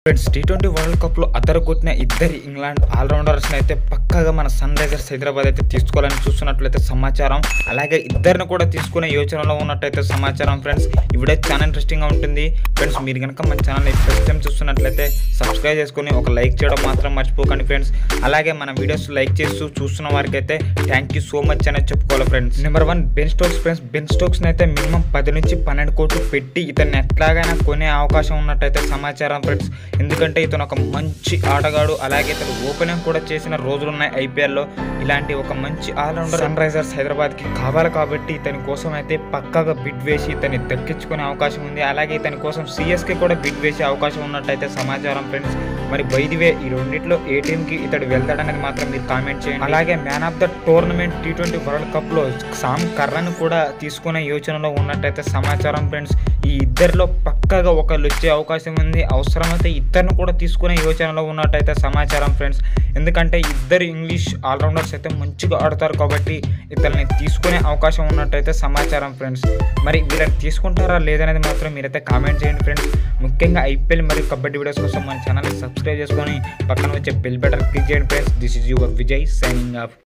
friends tea twenty world కప్లో అదరు కొట్టిన ఇద్దరు ఇంగ్లాండ్ ఆల్రౌండర్స్ని అయితే పక్కాగా మన సన్ రైజర్స్ హైదరాబాద్ అయితే తీసుకోవాలని చూస్తున్నట్లయితే సమాచారం అలాగే ఇద్దరిని కూడా తీసుకునే యోచనలో ఉన్నట్టయితే సమాచారం ఫ్రెండ్స్ ఇవిడే చాలా ఇంట్రెస్టింగ్గా ఉంటుంది ఫ్రెండ్స్ మీరు కనుక మన ఛానల్ని ఫస్ట్ టైం చూస్తున్నట్లయితే సబ్స్క్రైబ్ చేసుకొని ఒక లైక్ చేయడం మాత్రం మర్చిపోకండి ఫ్రెండ్స్ అలాగే మన వీడియోస్ లైక్ చేస్తూ చూస్తున్న వారికి అయితే థ్యాంక్ యూ సో మచ్ అనేది చెప్పుకోవాలి friends number one Ben Stokes friends Ben స్టోక్స్ని అయితే మినిమం పది నుంచి పన్నెండు కోట్లు పెట్టి ఇతన్ని ఎట్లాగైనా కొనే అవకాశం ఉన్నట్టయితే సమాచారం ఫ్రెండ్స్ ఎందుకంటే ఇతను ఒక మంచి ఆటగాడు అలాగే ఇతను ఓపెనింగ్ కూడా చేసిన రోజులు ఉన్నాయి ఐపీఎల్లో ఇలాంటి ఒక మంచి ఆల్రౌండర్ సన్ రైజర్స్ హైదరాబాద్కి కావాలి కాబట్టి ఇతని కోసం అయితే పక్కాగా బిడ్ వేసి ఇతన్ని దక్కించుకునే అవకాశం ఉంది అలాగే ఇతని కోసం సిఎస్కే కూడా బిడ్ వేసే అవకాశం ఉన్నట్టయితే సమాచారం ఫ్రెండ్స్ మరి బైదివే ఈ రెండిట్లో ఏ టీంకి ఇతడు వెళ్తాడనేది మాత్రం మీరు కామెంట్ చేయండి అలాగే man of the tournament T twenty world కప్లో సామ్ కర్రను కూడా తీసుకునే యోచనలో ఉన్నట్టయితే సమాచారం ఫ్రెండ్స్ ఈ ఇద్దరిలో పక్కాగా ఒకళ్ళు వచ్చే అవకాశం ఉంది అవసరమైతే ఇద్దరిని కూడా తీసుకునే యోచనలో ఉన్నట్టయితే సమాచారం ఫ్రెండ్స్ ఎందుకంటే ఇద్దరు ఇంగ్లీష్ ఆల్రౌండర్స్ అయితే మంచిగా ఆడతారు కాబట్టి ఇతన్ని తీసుకునే అవకాశం ఉన్నట్టయితే సమాచారం ఫ్రెండ్స్ మరి వీళ్ళని తీసుకుంటారా లేదనేది మాత్రం మీరైతే కామెంట్ చేయండి ఫ్రెండ్స్ ముఖ్యంగా ఐపీఎల్ మరియు కబడ్డీ వీడియోస్ కోసం మన ఛానల్ని సబ్స్క్రైబ్ చేసుకొని పక్కన వచ్చే బెల్ బటన్ క్లిక్ చేయండి friends this is your Vijay signing of